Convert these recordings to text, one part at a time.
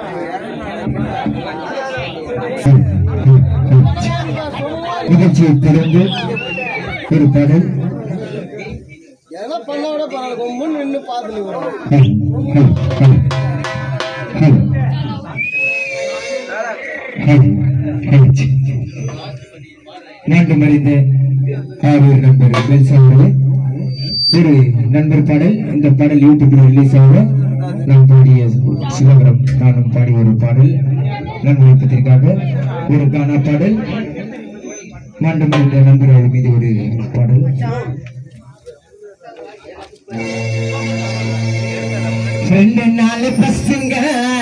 நிகழ்ச்சியை திறந்து ஒரு பாடல் எதனா பண்ண விட பரவாயில்ல கொம்புன்னு நின்று பார்த்துட்டு வரும் ஹம், ஹம், ஹம், ஹம். ஹம், ஹம். மீண்டும் அறிந்த ஆரூர் நண்பர் பெல்ஸ் அவர்களே ஒரு நண்பர் பாடல் இந்த பாடல் யூடியூபில் ரிலீஸ் ஆகும் நான் பாடிய சிவபுரம் நானும் பாடிய ஒரு பாடல் நண்பர்களுக்காக ஒரு கானா பாடல் மீண்டும் அறிந்த நண்பர்கள் மீது ஒரு பாடல் ரெண்டு நாலு பஸ்ஸுங்க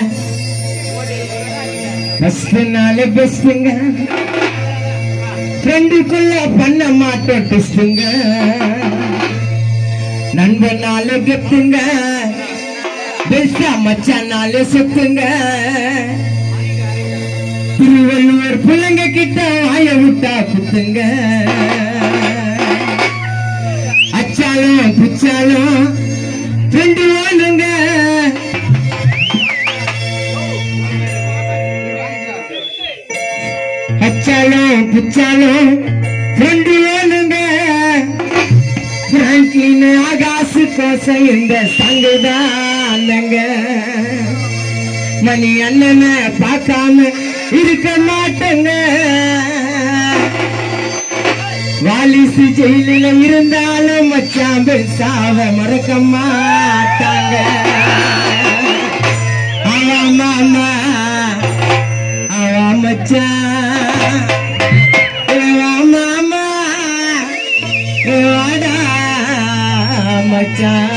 ஃபர்ஸ்ட் நாலு பெஸ்ட்டுங்க ஃப்ரெண்டுக்குள்ள பண்ண மாட்டோம் டெஸ்ட்டுங்க நண்பன் நாலு கெத்துங்க பெஸ்டா மச்சான் நாலு சொத்துங்க திருவள்ளுவர் பிள்ளைங்க கிட்ட வாய விட்டா குத்துங்க அச்சாலும் புச்சாலும் ரெண்டு வாழுங்க அச்சாலும் புச்சாலும் ரெண்டு வேணுங்க பிராங்க்லின் ஆகாசு கோசம் இந்த சங்குதாங்க மணி அண்ணனை பார்க்காம இருக்க மாட்டேங்க வாலிசு ஜெயிலில் இருந்தாலும் மச்சான் பெருசாவ மறக்க மாட்டாங்க ஆமா ஆமா ஆமா மச்சான் ஆமா ஆமா வாடா மச்சான்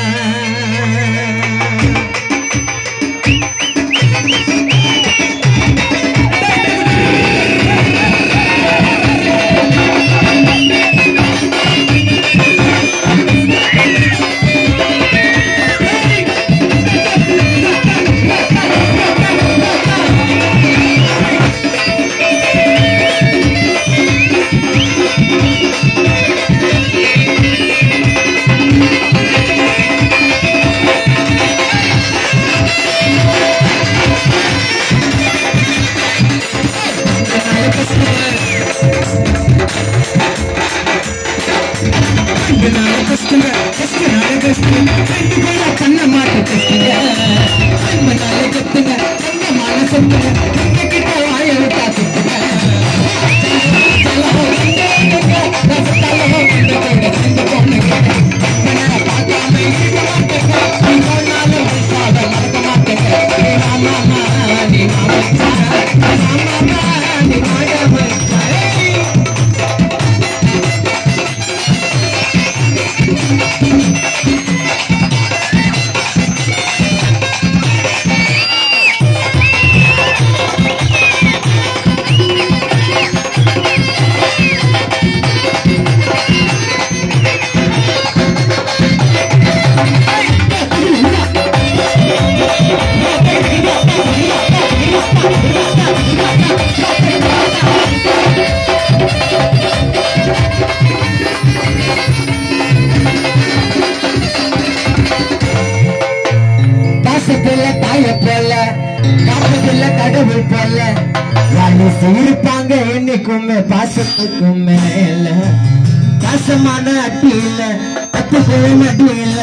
பாசத்துல தாய போல காப்பதில்ல கடவுள் போல வாலிசு இருப்பாங்க என்னைக்குமே பாசத்துக்கும் மேல பாசமான அட்டி இல்ல பத்து போய் அடி இல்ல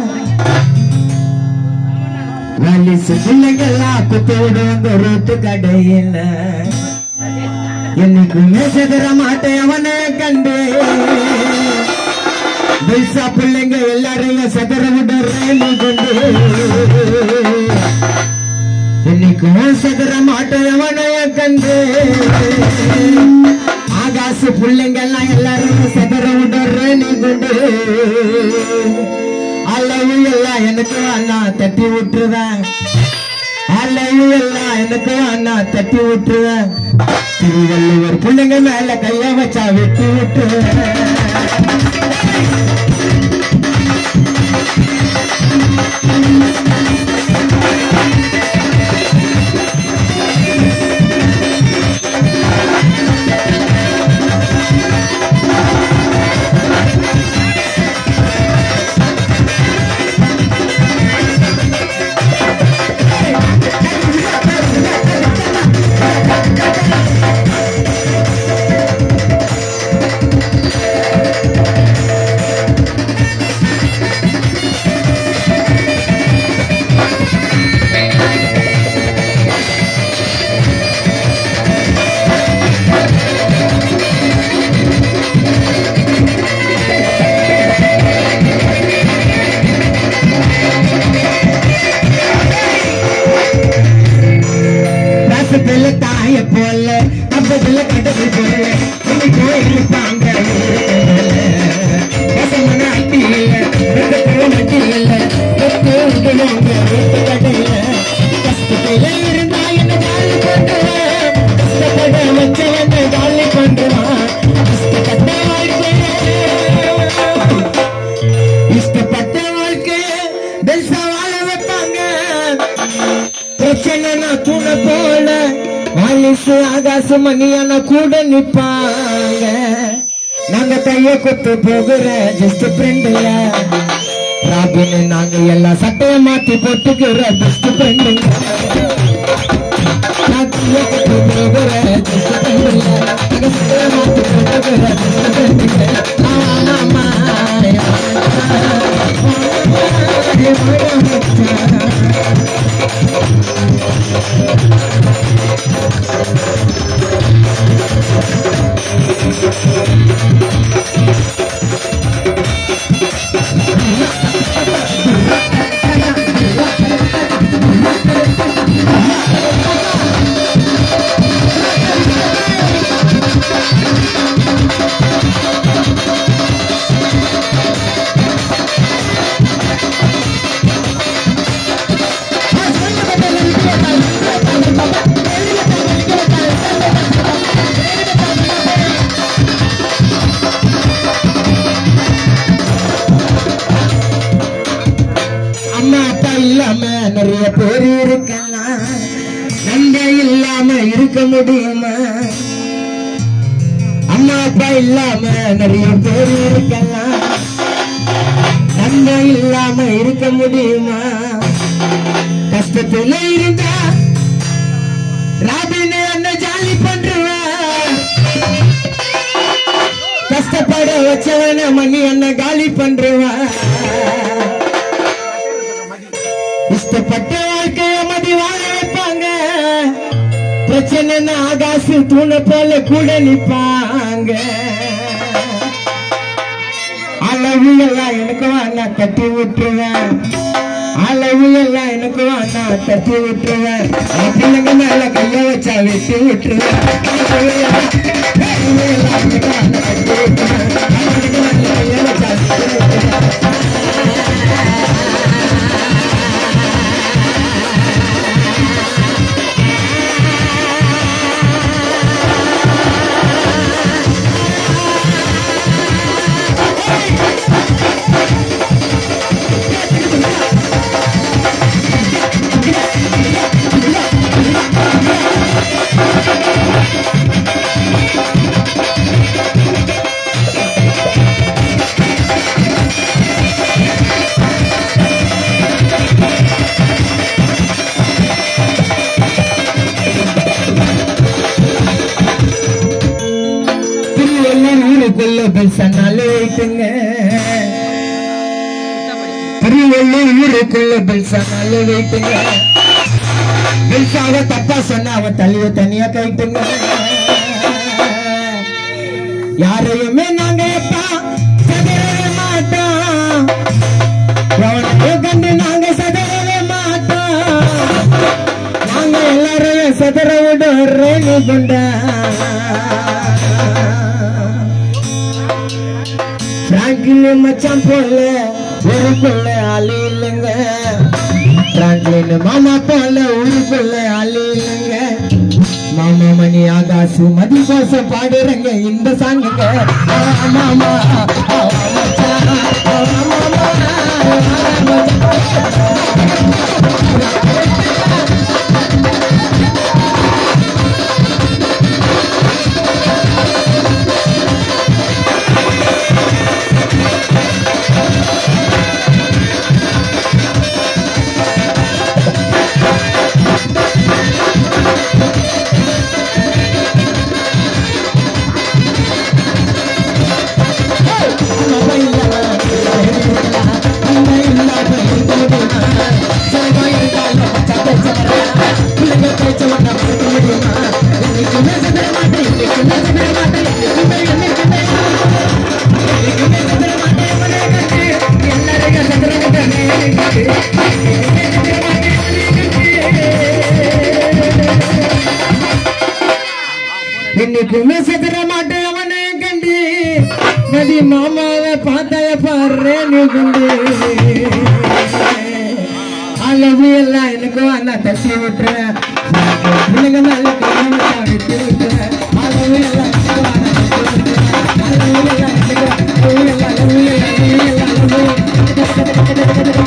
வாலிசு பிள்ளைங்கெல்லாம் குத்து விடுவாங்க ரோட்டு கடையில என்னைக்குமே செதற மாட்டேன் அவனை கண்டு பெல்சா பிள்ளைங்க எல்லாரையும் சதற விடுறேன் கொண்டு இன்னைக்கும் சதற மாட்டேன் அவனைய கண்டு ஆகாசு பிள்ளைங்க எல்லாம் எல்லாரையும் சதற விடுறேன் கொண்டு அளவு எல்லாம் எனக்கு அண்ணா தட்டி விட்டுருவேன் அளவு எல்லாம் எனக்கு அண்ணா தட்டி விட்டுருவேன் திருவள்ளுவர் பிள்ளைங்க மேல கைய வச்சா வெட்டி விட்டுருவேன் கஷ்டத்துல தாய போல கப்பத்துல கடவுள் போல இன்னைக்கு இருப்பாங்க பசங்க அட்டி இல்ல வெட்டத்துல மட்டி இல்ல வெட்டு விடுவாங்க வெட்டு கடையில கஷ்டத்துல இருந்தா என்ன காலி பண்ணுவேன் கஷ்டப்பட வச்சவன் காலி பண்ணுவான் கஷ்டப்பட்ட வாழ்க்கை இஷ்டப்பட்ட வாழ்க்கை பெருசா வாழ வைப்பாங்க பிரச்சனை தூண போல வாலிசு ஆகாச மணியான கூட நிப்பாங்க நாங்க கைய கொத்து போகிற ஜஸ்ட் ஃப்ரெண்டுல ராபின் நாங்க எல்லாம் சட்டைய மாத்தி போட்டுக்கிற பெஸ்ட் ஃப்ரெண்டுங்க நான் கைய கொத்து போகிற just friend இல்ல. நாங்க சட்டைய மாத்தி போட்டுக்கிற best friend இல்ல. ஆமா, ஆமா, ஆமா. அம்மா அப்பா இல்லாம நிறைய பேர் இருக்கலாம் நம்ப இல்லாம இருக்க முடியுமா அம்மா அப்பா இல்லாம நிறைய பேர் இருக்கலாம் நம்ப இல்லாம இருக்க முடியுமா கஷ்டத்துல இருந்தா ராபின் அண்ணன் ஜாலி பண்றவன் கஷ்டப்பட வச்சவன மணி அண்ணன் காலி பண்றவன் இஷ்டப்பட்ட வாழ்க்கைய மதி வாழ வைப்பாங்க பிரச்சனைன்னு ஆகாசு தூண போல கூட நிப்பாங்க அளவு எல்லாம் எனக்கு வேணா தட்டி விட்டுருவேன் அளவு எல்லாம் எனக்கு வேணா தட்டி விட்டுருவேன் என் பிள்ளைங்க மேல கைய வச்சா வெட்டி விட்டுருவேன் அளவு எல்லாம் அளவு எல்லாம் எனக்கு வேணா தட்டி விட்டுருவேன் என் பிள்ளைங்க மேல கைய வச்சா வெட்டி விட்டுருவேன் திருவள்ளூர் ஊருக்குள்ள பெல்சனால வைத்துங்க திருவள்ளூர் ஊருக்குள்ள பெல்சனால வைத்துங்க பெல்சாவ தப்பா சொன்னா அவன் தலைய தனியா கைட்டுங்க யாரையுமே நாங்க எப்பா சதறவே மாட்டோம் எவனையோ கண்டு நாங்க சதறவே மாட்டோம் நாங்க எல்லாரையும் சதற விடுறேன்னு கொண்டா பிராங்கிலின் மச்சான் போல ஊருக்குள்ள ஆளு இல்லைங்க பிராங்கிலின் மாமா போல ஊருக்குள்ள ஆளு இல்லைங்க மாமா மணி ஆகாசு மதி கோசம் பாடுறங்க இந்த சாங்குங்க ஆ, மாமா ஆ, மச்சான், ஆ, மாமா, ஆ, மச்சான். மாமா இல்ல, என்னைக்குமே செத்துற மாட்டேன் அவனை கண்டு நதி மாமாவை பார்த்தாய பாரு நீ குண்டு அளவு எல்லாம் எனக்கும் அண்ணா தட்டி விட்டுறேன் பிள்ளைங்க மேல கையை வச்சா விட்டு விட்டுறேன் அளவு எல்லாம் எனக்கும் அண்ணா தட்டி விட்டுறேன். அளவு எல்லாம் எனக்கும், அளவு எல்லாம், அளவு எல்லாம், அளவு எல்லாம், அளவு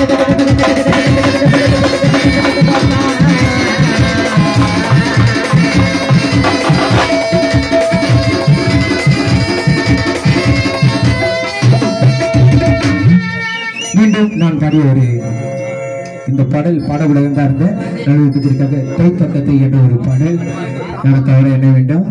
மீண்டும் நான் பாடிய ஒரு இந்த பாடல் பாட உலகம் சார்ந்த நடுவத்திற்காக கைப்பக்கத்தை என்ற ஒரு பாடல் நான் தவற என்ன வேண்டும்